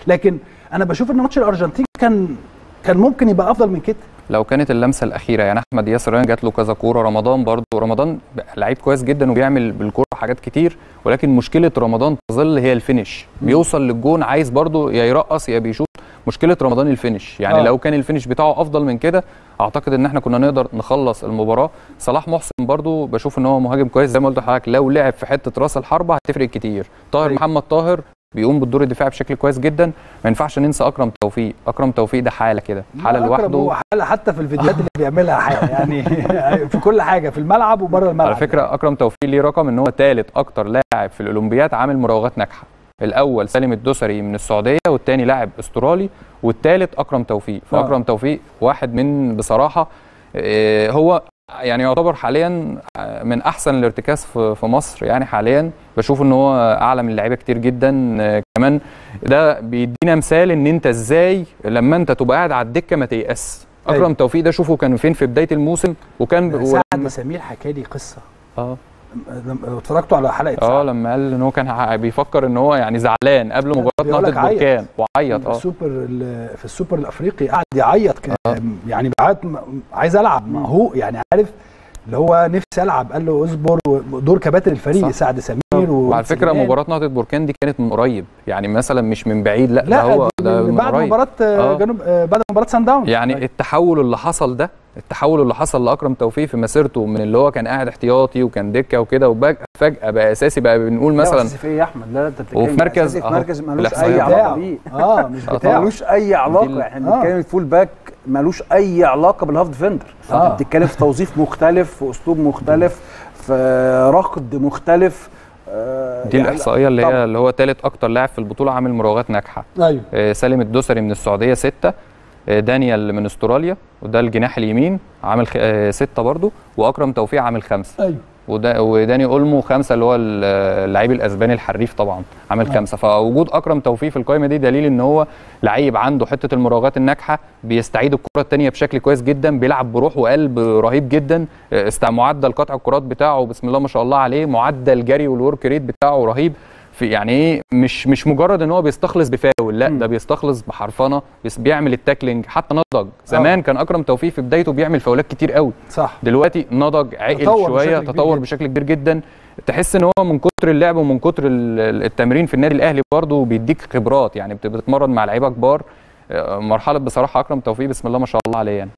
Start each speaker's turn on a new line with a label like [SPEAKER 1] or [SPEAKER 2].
[SPEAKER 1] لكن انا بشوف ان ماتش الارجنتين كان كان ممكن يبقى افضل من كده
[SPEAKER 2] لو كانت اللمسه الاخيره يعني احمد ياسر ريان جات له كذا كوره رمضان برضو رمضان لعيب كويس جدا وبيعمل بالكوره حاجات كتير ولكن مشكله رمضان تظل هي الفينش بيوصل للجون عايز برضو يا يرقص يا بيشوط مشكله رمضان الفينش يعني
[SPEAKER 1] آه.
[SPEAKER 2] آه. لو كان الفينش بتاعه افضل من كده اعتقد ان احنا كنا نقدر نخلص المباراه صلاح محسن برضو بشوف ان هو مهاجم كويس زي ما قلت لحضرتك لو لعب في حته راس الحربه هتفرق كتير طاهر
[SPEAKER 1] أيوة.
[SPEAKER 2] محمد طاهر بيقوم بالدور الدفاعي بشكل كويس جدا ما ينفعش ننسى اكرم توفيق اكرم توفيق ده حاله كده حاله
[SPEAKER 1] أكرم
[SPEAKER 2] لوحده
[SPEAKER 1] هو حاله حتى في الفيديوهات اللي بيعملها حاله يعني في كل حاجه في الملعب وبره الملعب
[SPEAKER 2] على فكره اكرم توفيق ليه رقم ان هو ثالث اكتر لاعب في الاولمبياد عامل مراوغات ناجحه الاول سالم الدوسري من السعوديه والثاني لاعب استرالي والثالث اكرم توفيق فاكرم توفيق واحد من بصراحه آه، هو يعني يعتبر حاليا آه، من احسن الارتكاز في في مصر يعني حاليا بشوف ان هو اعلى من اللعيبه كتير جدا آه، كمان ده بيدينا مثال ان انت ازاي لما انت تبقى قاعد على الدكه ما تيأس
[SPEAKER 1] أيوة.
[SPEAKER 2] اكرم توفيق ده شوفه كان فين في بدايه الموسم وكان
[SPEAKER 1] سعد سمير حكى لي قصه
[SPEAKER 2] اه
[SPEAKER 1] لما اتفرجتوا على حلقه
[SPEAKER 2] اه
[SPEAKER 1] سعد
[SPEAKER 2] لما قال ان هو كان ع- بيفكر ان هو يعني زعلان قبل مباراه
[SPEAKER 1] بيقول لك
[SPEAKER 2] نهضه
[SPEAKER 1] عيط.
[SPEAKER 2] بركان وعيط
[SPEAKER 1] في
[SPEAKER 2] اه
[SPEAKER 1] السوبر ال- في السوبر الافريقي قعد يعيط كان
[SPEAKER 2] آه.
[SPEAKER 1] يعني بعد م- عايز العب ما هو يعني عارف اللي هو نفسي العب قال له اصبر دور كباتن الفريق
[SPEAKER 2] صح.
[SPEAKER 1] سعد سمير
[SPEAKER 2] وعلى فكره
[SPEAKER 1] وسليمان.
[SPEAKER 2] مباراه نهضه بركان دي كانت من قريب يعني مثلا مش من بعيد لا, ده
[SPEAKER 1] لا
[SPEAKER 2] هو
[SPEAKER 1] دي
[SPEAKER 2] ده
[SPEAKER 1] من
[SPEAKER 2] من
[SPEAKER 1] بعد
[SPEAKER 2] قريب
[SPEAKER 1] مباراه
[SPEAKER 2] آه.
[SPEAKER 1] جنوب آه، بعد مباراه سان داونز
[SPEAKER 2] يعني التحول اللي حصل ده التحول اللي حصل لاكرم توفيق في مسيرته من اللي هو كان قاعد احتياطي وكان دكه وكده وفجاه بقى اساسي بقى بنقول
[SPEAKER 3] مثلا
[SPEAKER 2] مثلا
[SPEAKER 3] في ايه يا احمد لا انت بتتكلم
[SPEAKER 2] وفي مركز
[SPEAKER 3] أساسي في
[SPEAKER 2] أهو،
[SPEAKER 3] مركز ملوش
[SPEAKER 2] الإحصائيات
[SPEAKER 3] اي
[SPEAKER 1] بتاعه.
[SPEAKER 3] علاقه بيه
[SPEAKER 1] اه مش
[SPEAKER 2] آه،
[SPEAKER 1] بتاعه
[SPEAKER 3] ملوش اي علاقه
[SPEAKER 2] ال-
[SPEAKER 3] احنا
[SPEAKER 1] آه.
[SPEAKER 3] بنتكلم فول باك ملوش اي علاقه بالهاف ديفندر
[SPEAKER 1] آه.
[SPEAKER 3] انت بتتكلم في توظيف مختلف في اسلوب مختلف في ركض مختلف آه،
[SPEAKER 2] دي
[SPEAKER 3] يعني
[SPEAKER 2] الاحصائيه اللي
[SPEAKER 3] طبعاً.
[SPEAKER 2] هي اللي هو ثالث اكتر لاعب في البطوله عامل مراوغات ناجحه
[SPEAKER 1] ايوه
[SPEAKER 2] آه، سالم الدوسري من السعوديه ستة آه، دانيال من استراليا وده الجناح اليمين عامل خ- آه، ستة برضو واكرم توفيق عامل خمسة
[SPEAKER 1] ايوه
[SPEAKER 2] ودا وداني اولمو خمسة اللي هو ال- اللعيب الاسباني الحريف طبعا عامل خمسة فوجود اكرم توفيق في القائمه دي دليل ان هو لعيب عنده حته المراوغات الناجحه بيستعيد الكره الثانيه بشكل كويس جدا بيلعب بروح وقلب رهيب جدا آه، است- معدل قطع الكرات بتاعه بسم الله ما شاء الله عليه معدل جري والورك ريت بتاعه رهيب في يعني ايه مش مش مجرد ان هو بيستخلص بفاول لا ده بيستخلص بحرفنه بيس- بيعمل التاكلينج حتى نضج زمان كان اكرم توفيق في بدايته بيعمل فاولات كتير قوي
[SPEAKER 1] صح
[SPEAKER 2] دلوقتي نضج عقل
[SPEAKER 1] تطور
[SPEAKER 2] شويه
[SPEAKER 1] بشكل كبير
[SPEAKER 2] تطور
[SPEAKER 1] جداً.
[SPEAKER 2] بشكل كبير جدا تحس ان هو من كتر اللعب ومن كتر ال- ال- التمرين في النادي الاهلي برضه بيديك خبرات يعني بت- بتتمرن مع لعيبه كبار آه، مرحله بصراحه اكرم توفيق بسم الله ما شاء الله عليه يعني